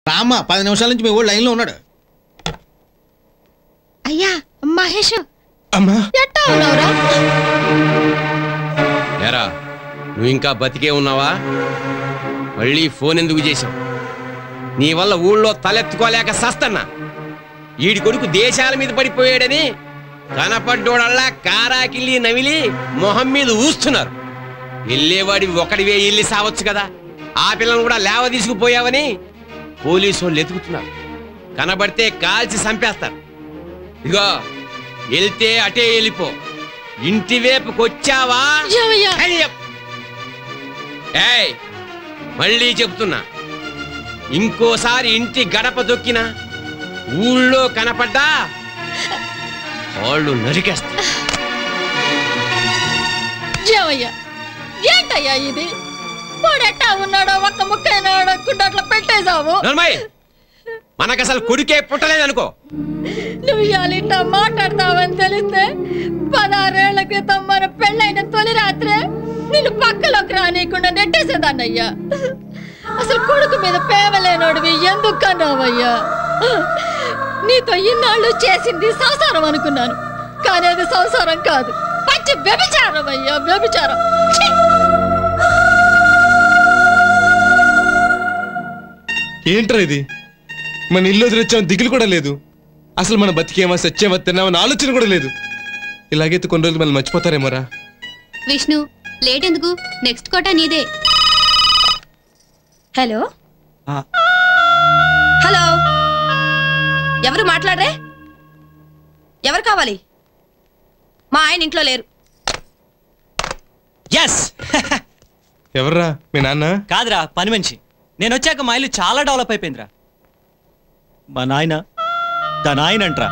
రామ్మ పది నిమిషాల నుంచి మీ ఊళ్ళో లైన్లో ఉన్నాడు అయ్యా మహేష్ అమ్మా ఎట్టా ఉన్నావురా ఎరా నువ్వు ఇంకా బతికే ఉన్నావా మళ్ళీ ఫోన్ ఎందుకు చేశావు నీ వల్ల ఊళ్ళో తలెత్తుకోలేక సస్తన్నా ఈడి కొడుకు దేశాల మీద పడిపోయాడని కనపడ్డోడల్లా కారాకిల్లి నవిలి మొహం మీద ఊస్తున్నారు వెళ్ళేవాడి ఒకడివే వెళ్ళి సావచ్చు కదా ఆ పిల్లను కూడా లేవ తీసుకుపోయావని పోలీసు వాళ్ళు ఎతుకుతున్నారు కనబడితే కాల్చి చంపేస్తారు ఇదిగో వెళ్తే అటే వెళ్ళిపో ఇంటి వైపుకొచ్చావా ఏమయ్యా హరియప్. ఏయ్ మళ్ళీ చెప్తున్నా ఇంకోసారి ఇంటి గడప దొక్కినా ఊళ్ళో కనపడ్డా వాళ్ళు నరికేస్తా ఏమయ్యా ఏంటయ్యా ఇది వాడెట్టా ఉన్నాడో ఒక్క ముక్కైనా అడగకుండా అట్లా పెట్టేశావు నర్మయ్ మనకు అసలు కొడుకే పుట్టలేదనుకో నువ్వు ఇవాళ ఇట్టా మాట్లాడతావని తెలిస్తే పదహారేళ్ల క్రితం మన పెళ్ళైన తొలి రాత్రే నిన్ను పక్కలోకి రానియకుండా నెట్టేసేదాన్నయ్యా అసలు కొడుకు మీద ప్రేమ లేనోడివి ఎందుకు కన్నావయ్యా నీతో ఇన్నాళ్ళు చేసింది సంసారం అనుకున్నాను కానీ అది సంసారం కాదు పచ్చి వ్యభిచారం అయ్యా వ్యభిచారం ఛీ! ఏంట్రా ఇది మన ఇల్లు వదిలిచ్చాం దిగులు కూడా లేదు అసలు మన బతికేమా సత్యమా తిన్నామని ఆలోచన కూడా లేదు ఇలాగైతే కొన్ని రోజులు మళ్ళీ మర్చిపోతారేమోరా విష్ణు లేట్ ఎందుకు నెక్స్ట్ కోటా నీదే హలో హలో ఎవరు మాట్లాడరే ఎవరు కావాలి మా ఆయన ఇంట్లో లేరు ఎస్ ఎవర్రా మీ నాన్న కాదురా పని మనిషి నేను వచ్చాక మా ఇల్లు చాలా డెవలప్ అయిపోయిందిరా మా నాయన తన ఆయన అంట్రా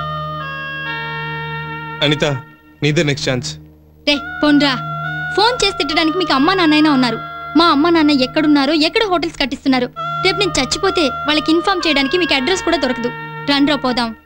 అనిత నీదే నెక్స్ట్ ఛాన్స్ రే పోన్రా ఫోన్ చేసి తిట్టడానికి మీకు అమ్మా నాన్నైనా ఉన్నారు మా అమ్మ నాన్న ఎక్కడున్నారో ఎక్కడ హోటల్స్ కట్టిస్తున్నారు రేపు నేను చచ్చిపోతే వాళ్ళకి ఇన్ఫార్మ్ చేయడానికి మీకు అడ్రస్ కూడా దొరకదు రండ్రా పోదాం